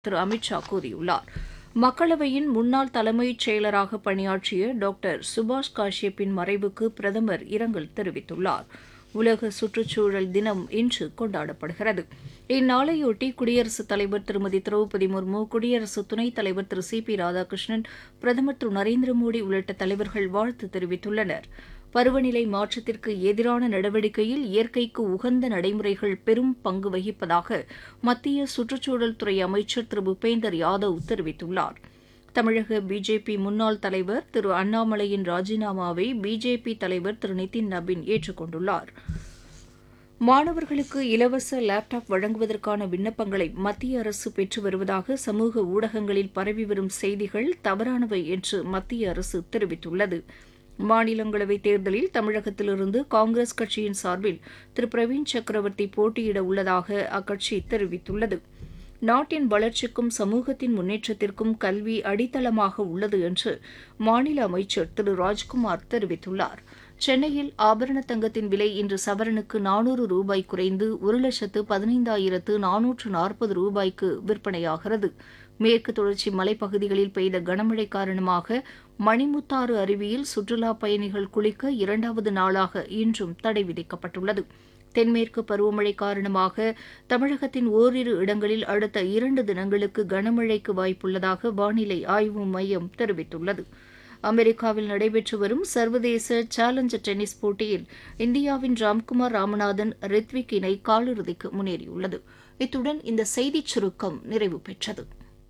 திரு அமித்ஷா கூறியுள்ளார் மக்களவையின் முன்னாள் தலைமைச் செயலராக பணியாற்றிய டாக்டர் சுபாஷ் காஷ்யப்பின் மறைவுக்கு பிரதமர் இரங்கல் தெரிவித்துள்ளார் உலக சுற்றுச்சூழல் தினம் இன்று கொண்டாடப்படுகிறது இந்நாளையொட்டி குடியரசுத் தலைவர் திருமதி திரௌபதி முர்மு குடியரசு துணைத் தலைவர் திரு சி பி ராதாகிருஷ்ணன் பிரதமர் திரு நரேந்திர மோடி உள்ளிட்ட தலைவர்கள் வாழ்த்து தெரிவித்துள்ளனர் பருவநிலை மாற்றத்திற்கு எதிரான நடவடிக்கையில் இயற்கைக்கு உகந்த நடைமுறைகள் பெரும் பங்கு வகிப்பதாக மத்திய சுற்றுச்சூழல் துறை அமைச்சர் திரு பூபேந்தர் யாதவ் தெரிவித்துள்ளார் தமிழக பிஜேபி முன்னாள் தலைவர் திரு அண்ணாமலையின் ராஜினாமாவை பிஜேபி தலைவர் திரு நிதின் நபின் ஏற்றுக் கொண்டுள்ளார் மாணவர்களுக்கு இலவச லேப்டாப் வழங்குவதற்கான விண்ணப்பங்களை மத்திய அரசு பெற்று வருவதாக சமூக ஊடகங்களில் பரவி வரும் செய்திகள் தவறானவை என்று மத்திய அரசு தெரிவித்துள்ளது மாநிலங்களவை தேர்தலில் தமிழகத்திலிருந்து காங்கிரஸ் கட்சியின் சார்பில் திரு பிரவீன் சக்கரவர்த்தி போட்டியிட உள்ளதாக அக்கட்சி தெரிவித்துள்ளது நாட்டின் வளர்ச்சிக்கும் சமூகத்தின் முன்னேற்றத்திற்கும் கல்வி அடித்தளமாக உள்ளது என்று மாநில அமைச்சர் திரு ராஜ்குமார் தெரிவித்துள்ளார் சென்னையில் ஆபரண தங்கத்தின் விலை இன்று சவரனுக்கு நானூறு ரூபாய் குறைந்து ஒரு லட்சத்து பதினைந்தாயிரத்து நானூற்று நாற்பது ரூபாய்க்கு விற்பனையாகிறது மேற்கு தொடர்ச்சி மலைப்பகுதிகளில் பெய்த கனமழை காரணமாக மணிமுத்தாறு அருவியில் சுற்றுலாப் பயணிகள் குளிக்க இரண்டாவது நாளாக இன்றும் தடை விதிக்கப்பட்டுள்ளது தென்மேற்கு பருவமழை காரணமாக தமிழகத்தின் ஓரிரு இடங்களில் அடுத்த இரண்டு தினங்களுக்கு கனமழைக்கு வாய்ப்புள்ளதாக வானிலை ஆய்வு மையம் தெரிவித்துள்ளது அமெரிக்காவில் நடைபெற்று வரும் சர்வதேச சேலஞ்சர் டென்னிஸ் போட்டியில் இந்தியாவின் ராம்குமார் ராமநாதன் ரித்விக் இணை காலிறுதிக்கு முன்னேறியுள்ளது இத்துடன் இந்த செய்திச் சுருக்கம் நிறைவு பெற்றது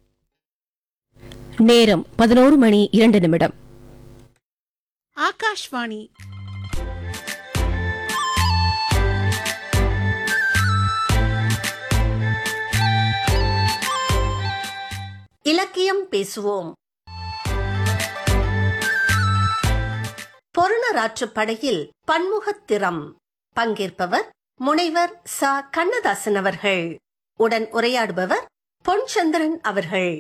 நேரம் பதினோரு மணி இரண்டு நிமிடம் ஆகாஷ்வாணி இலக்கியம் பேசுவோம் பொருணராற்றுப் படையில் பன்முகத்திறம் பங்கேற்பவர் முனைவர் ச கண்ணதாசன் அவர்கள் உடன் உரையாடுபவர் பொன்சந்திரன் அவர்கள்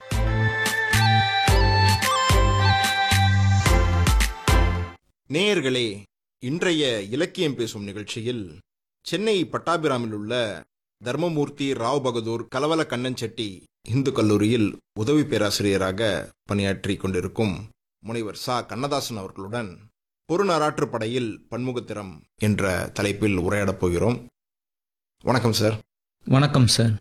நேயர்களே இன்றைய இலக்கியம் பேசும் நிகழ்ச்சியில் சென்னை பட்டாபிராமில் உள்ள தர்மமூர்த்தி ராவ் பகதூர் கலவல கண்ணன் செட்டி இந்து கல்லூரியில் உதவி பேராசிரியராக பணியாற்றி கொண்டிருக்கும் முனைவர் சா கண்ணதாசன் அவர்களுடன் பொருநராற்றுப் படையில் பன்முகத்திறம் என்ற தலைப்பில் உரையாடப் போகிறோம் வணக்கம் சார் வணக்கம் சார்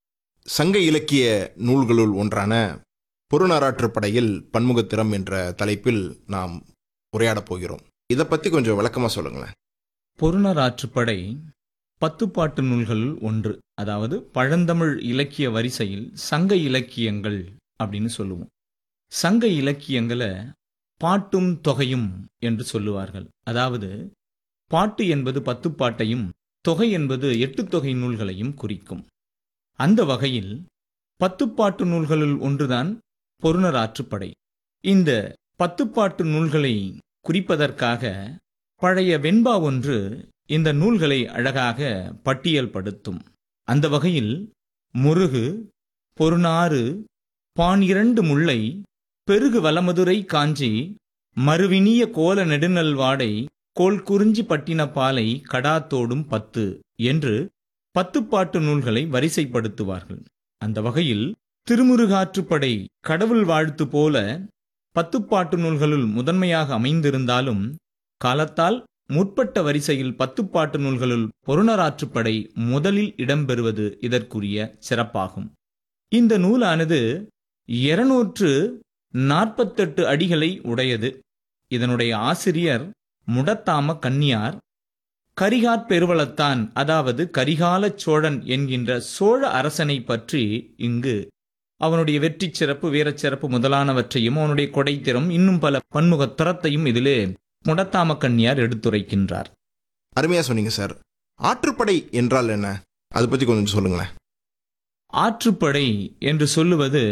சங்க இலக்கிய நூல்களுள் ஒன்றான பொருநராற்றுப் படையில் பன்முகத்திறம் என்ற தலைப்பில் நாம் உரையாடப் போகிறோம் இதை பத்தி கொஞ்சம் விளக்கமா சொல்லுங்களேன் பொருணர் ஆற்றுப்படை பத்துப்பாட்டு நூல்களுள் ஒன்று அதாவது பழந்தமிழ் இலக்கிய வரிசையில் சங்க இலக்கியங்கள் அப்படின்னு சொல்லுவோம் சங்க இலக்கியங்களை பாட்டும் தொகையும் என்று சொல்லுவார்கள் அதாவது பாட்டு என்பது பத்துப்பாட்டையும் தொகை என்பது எட்டு தொகை நூல்களையும் குறிக்கும் அந்த வகையில் பத்துப்பாட்டு நூல்களுள் ஒன்றுதான் பொருணர் ஆற்றுப்படை இந்த பத்துப்பாட்டு நூல்களை குறிப்பதற்காக பழைய வெண்பா ஒன்று இந்த நூல்களை அழகாக பட்டியல்படுத்தும் அந்த வகையில் முருகு பொருநாறு பானிரண்டு முல்லை பெருகு வலமதுரை காஞ்சி மறுவினிய கோல நெடுநல்வாடை கோல் குறிஞ்சி பட்டின பாலை கடாத்தோடும் பத்து என்று பத்துப்பாட்டு நூல்களை வரிசைப்படுத்துவார்கள் அந்த வகையில் திருமுருகாற்றுப்படை கடவுள் வாழ்த்து போல பத்துப்பாட்டு நூல்களுள் முதன்மையாக அமைந்திருந்தாலும் காலத்தால் முற்பட்ட வரிசையில் பத்துப்பாட்டு நூல்களுள் பொருணராற்றுப்படை முதலில் இடம்பெறுவது இதற்குரிய சிறப்பாகும் இந்த நூலானது இருநூற்று நாற்பத்தெட்டு அடிகளை உடையது இதனுடைய ஆசிரியர் முடத்தாம கன்னியார் கரிகாற் பெருவளத்தான் அதாவது கரிகால சோழன் என்கின்ற சோழ அரசனை பற்றி இங்கு அவனுடைய வெற்றி சிறப்பு வீரச் சிறப்பு முதலானவற்றையும் அவனுடைய கொடைத்திறம் இன்னும் பல பன்முக திறத்தையும் இதிலே முடத்தாம கன்னியார் எடுத்துரைக்கின்றார் அருமையா சொன்னீங்க சார் ஆற்றுப்படை என்றால் என்ன அதை பத்தி கொஞ்சம் சொல்லுங்களேன் ஆற்றுப்படை என்று சொல்லுவது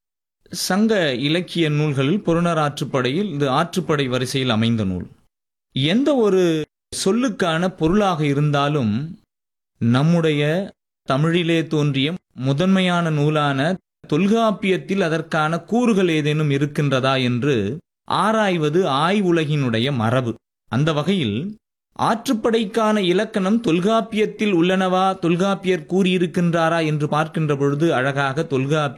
சங்க இலக்கிய நூல்களில் புறநர் ஆற்றுப்படையில் இது ஆற்றுப்படை வரிசையில் அமைந்த நூல் எந்த ஒரு சொல்லுக்கான பொருளாக இருந்தாலும் நம்முடைய தமிழிலே தோன்றிய முதன்மையான நூலான தொல்காப்பியத்தில் அதற்கான கூறுகள் ஏதேனும் இருக்கின்றதா என்று ஆராய்வது ஆய்வுலகினுடைய மரபு அந்த வகையில் ஆற்றுப்படைக்கான இலக்கணம் தொல்காப்பியத்தில் உள்ளனவா தொல்காப்பியர் கூறியிருக்கின்றாரா என்று பார்க்கின்ற பொழுது அழகாக தொல்காப்பியர்